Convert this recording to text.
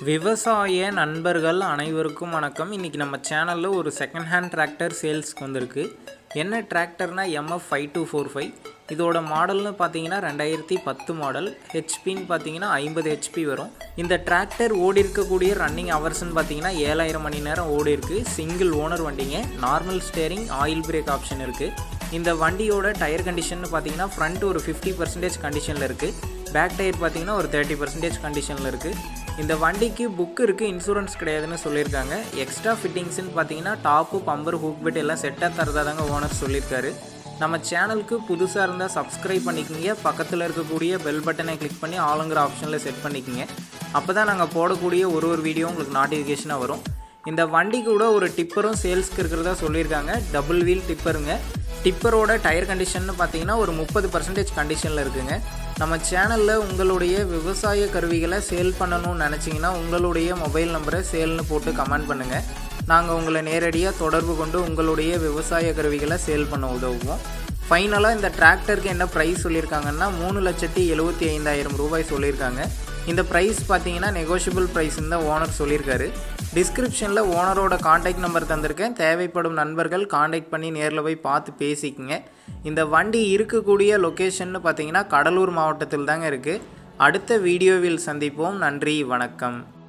விவசாய நண்பர்கள் அனைவருக்கும் வணக்கம் இன்றைக்கி நம்ம சேனலில் ஒரு செகண்ட் ஹேண்ட் டிராக்டர் சேல்ஸ்க்கு வந்திருக்கு என்ன டிராக்டர்னா MF five two four five இதோட மாடல்னு பார்த்தீங்கன்னா ரெண்டாயிரத்தி பத்து மாடல் ஹெச்பின்னு பார்த்தீங்கன்னா ஐம்பது ஹெச்பி வரும் இந்த டிராக்டர் ஓடி இருக்கக்கூடிய ரன்னிங் ஹவர்ஸ்னு பார்த்தீங்கன்னா ஏழாயிரம் மணி நேரம் ஓடி இருக்கு சிங்கிள் ஓனர் வண்டிங்க normal steering oil brake option இருக்குது இந்த வண்டியோட டயர் கண்டிஷன் பார்த்தீங்கன்னா ஃப்ரண்ட் ஒரு ஃபிஃப்டி பர்சன்டேஜ் கண்டிஷனில் இருக்குது பேக் டயர் பார்த்தீங்கன்னா ஒரு தேர்ட்டி பர்சன்டேஜ் கண்டிஷனில் இருக்குது இந்த வண்டிக்கு புக் இருக்குது இன்சூரன்ஸ் கிடையாதுன்னு சொல்லியிருக்காங்க எக்ஸ்ட்ரா ஃபிட்டிங்ஸ்னு பார்த்தீங்கன்னா டாப்பு பம்பர் ஹூக் பெட் எல்லாம் செட்டாக தரதா தாங்க ஓனர் சொல்லியிருக்காரு நம்ம சேனலுக்கு புதுசாக இருந்தால் சப்ஸ்கிரைப் பண்ணிக்கோங்க பக்கத்தில் இருக்கக்கூடிய பெல் பட்டனை கிளிக் பண்ணி ஆளுங்கிற ஆப்ஷனில் செட் பண்ணிக்கோங்க அப்போ தான் நாங்கள் போடக்கூடிய ஒரு ஒரு வீடியோ உங்களுக்கு நோட்டிஃபிகேஷனாக வரும் இந்த வண்டி கூட ஒரு டிப்பரும் சேல்ஸ்க்கு இருக்கிறதா சொல்லியிருக்காங்க டபுள் வீல் டிப்பருங்க டிப்பரோட டயர் கண்டிஷன்னு பார்த்தீங்கன்னா ஒரு முப்பது பர்சன்டேஜ் கண்டிஷனில் இருக்குங்க நம்ம சேனலில் உங்களுடைய விவசாய கருவிகளை சேல் பண்ணணும்னு நினச்சிங்கன்னா உங்களுடைய மொபைல் நம்பரை சேல்னு போட்டு கமெண்ட் பண்ணுங்கள் நாங்கள் உங்களை நேரடியாக தொடர்பு கொண்டு உங்களுடைய விவசாய கருவிகளை சேல் பண்ண உதவுவோம் ஃபைனலாக இந்த டிராக்டருக்கு என்ன ப்ரைஸ் சொல்லியிருக்காங்கன்னா மூணு லட்சத்தி எழுபத்தி ஐந்தாயிரம் ரூபாய் சொல்லியிருக்காங்க இந்த ப்ரைஸ் பார்த்தீங்கன்னா நெகோஷியபிள் ப்ரைஸ்ன்னு தான் ஓனர் சொல்லியிருக்காரு டிஸ்கிரிப்ஷனில் ஓனரோட காண்டாக்ட் நம்பர் தந்திருக்கேன் தேவைப்படும் நண்பர்கள் காண்டாக்ட் பண்ணி நேரில் போய் பார்த்து பேசிக்கங்க இந்த வண்டி இருக்கக்கூடிய லொக்கேஷன்னு பார்த்தீங்கன்னா கடலூர் மாவட்டத்தில் தாங்க இருக்குது அடுத்த வீடியோவில் சந்திப்போம் நன்றி வணக்கம்